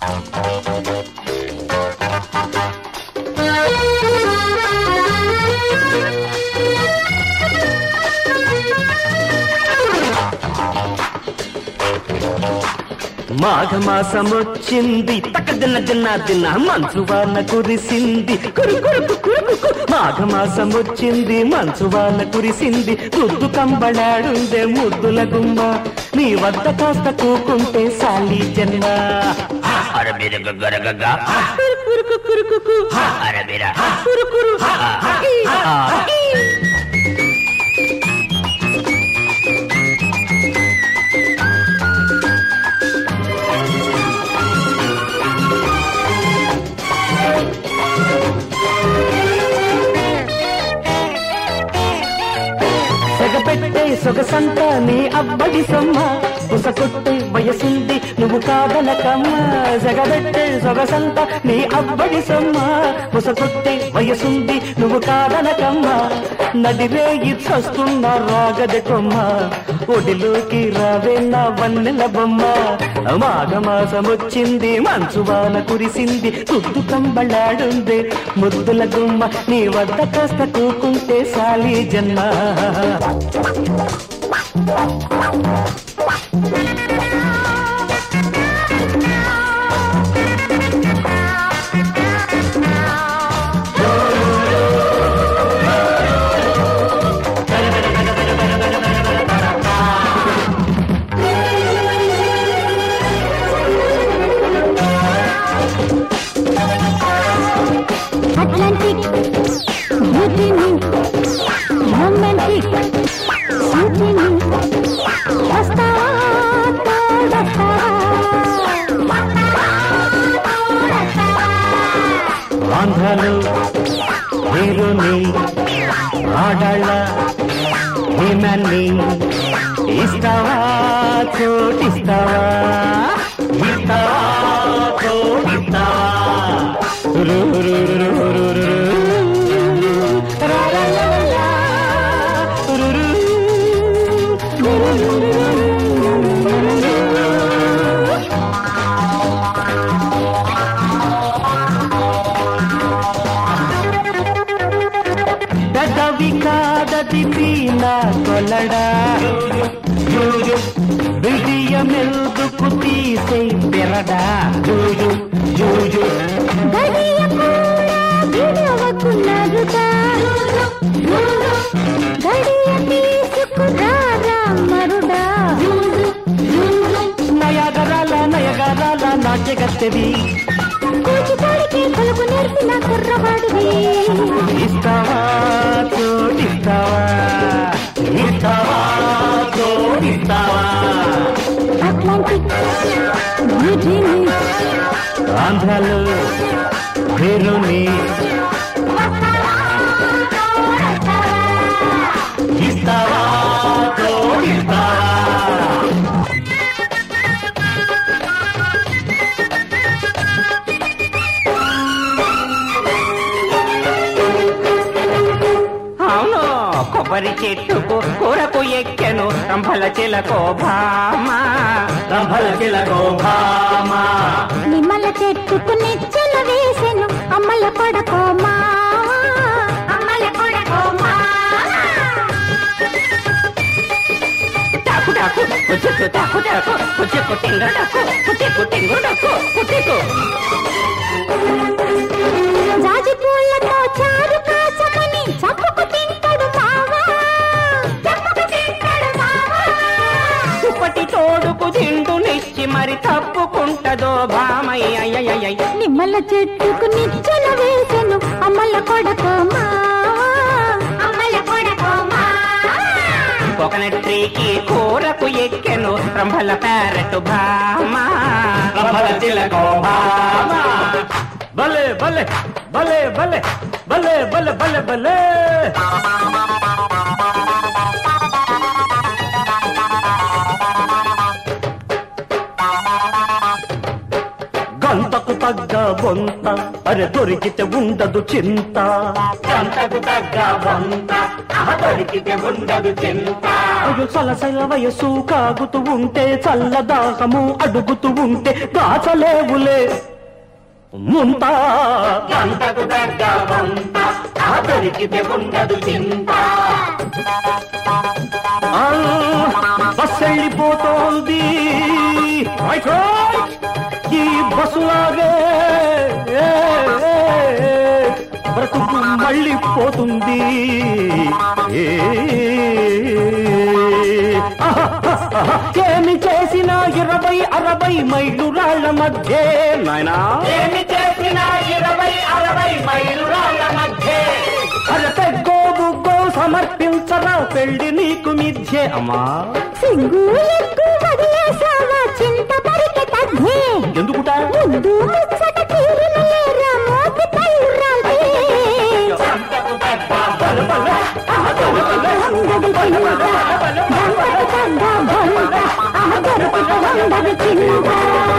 మాఘమాసమొచ్చింది తక దిన్న దిన్న దిన్న మంచు వాన కురిసింది కురు కురు కు కురు కు కు. మాఘమాసమొచ్చింది మంచు వాన కురిసింది ముద్దు కంబళాడుందే ముద్దుల గుమ్మ నీ వద్ద కాస్త కూకుంటే సాలి జన్మ అరబిర గగ్గర గగ్గ కురు కురు కురు కురు కు. అరబిర కురు కురు. ఈ, ఈ. సెగపెట్టే సొగసంతా నీ అబ్బడి సొమ్మ బుసకొట్టే వయసుంది నువ్వు కాదనకమ్మ సెగబెట్టే సొగసంతా నీ అబ్బడి సొమ్మ బుసకొట్టే వయసుంది నువ్వు కాదనకమ్మ నడిరే ఇచ్చొస్తున్న రాగది కొమ్మ ఒడిలోకి రావే నా వన్నెల బొమ్మ మాఘమాసమొచ్చింది మంచు వాన కురిసింది తుద్దు కంబళాడుంది ముద్దుల గుమ్మ నీ వద్ద కాస్త కూకుంటే సాలి జన్మ అట్లాంటిక్ బ్యూటీని రొమాంటిక్ బ్యూటీని వస్తావా ఆంధ్రలో హీరోని ఆడాళ్ళ హేమాన్ని ఇస్తావా చోటిస్తావా ఇస్తావా చోటిస్తావా రు, రు, రు, రు, రు, రు, రు. రా, రా, రా, రా, రా. రు, రు. రు, రు, రు, రు, రు. పెదవి కాదది పీనా కొలడా బిడియమెల్దుకు తీసే పెరడా జూజు జూజు గడియ కూడా విడవకున్నరుగా గడియ తీసుకురారా మరుడా నయగరాల నయగరాల నాట్యగత్తెవి కూచిపూడికి కొలుపు నేర్పిన కుర్రవాడివి ఇస్తావా చోటిస్తావా ఇస్తావా చోటిస్తావా అట్లాంటిక్ బ్యూటీని ఆంధ్రలో హీరోని ఇస్తావా చోటిస్తావా అవును కొబ్బరి చెట్టుకు కూరకు ఎక్కెను రంభల చిలకో భామ రంభల చిలకో భామ నిమ్మల చెట్టుకు నిచ్చెన వేసెను అమ్మల కొడకో మావా అమ్మల కొడకో టాకు టాకు పుచ్చుకు టాకు టాకు పుచ్చుకు టింగ టాకు పుచ్చుకు టింగు టాకు పుచ్చుకు జాజి పూలతో చారు కాచమని చంపుకు తింటాడు మావా చంపుకు తింటాడు మావా దుప్పటి తోడుకు దిండునిచ్చి మరి తప్పుకుంటదో భామయ్య నిమ్మల చెట్టుకు నిచ్చెన వేసెను అమ్మల కొడకో మావా అమ్మల కొడకో మావా కోకోనట్ ట్రీకి కూరకు ఎక్కెను రంభల ప్యారెట్ భామ రంభల చిలకో భామ భలే భలే భలే భలే భలే భలే భలే భలే గంతకు తగ్గ బొంత అరే దొరికితే ఉండదు చింత గంటకు తగ్గ వంత ఆహా దొరికితే ఉండదు చింత అయ్యో సలసల వయసు కాగుతూ ఉంటే చల్లదాహము అడుగుతూ ఉంటే దాచలేవులే ముంత గంటకు తగ్గ వంత ఆహా దొరికితే ఉండదు చింత ఆ, బస్ వెళ్ళిపోతోంది రైట్, రైట్. ఈ బస్సులాగే ఏ, ఏ, ఏ, బ్రతుకు మళ్ళీ పోతుంది ఏ, ఆహా, ఆహా, ఏమి చేసినా ఇరవై అరవై మైలు రాళ్ల మధ్య నాయనా ఏమి చేసినా ఇరవై అరవై మైలురాళ్ళ మధ్య అరతే గోబుగ్గో సమర్పించరా పెళ్లి నీకు మిథ్యే అమ్మా సింగు ఎక్కువ వదిలేసావా చింత పరిక తగ్గే ఎందుకుట ముందు ముచ్చట తీరిన లేరా మోతి తల్లురాలే గంటకు తగ్గ ఉండదు చింత గంటకు తగ్గ బొంత ఆ దొరుకుత ఉండదు చింత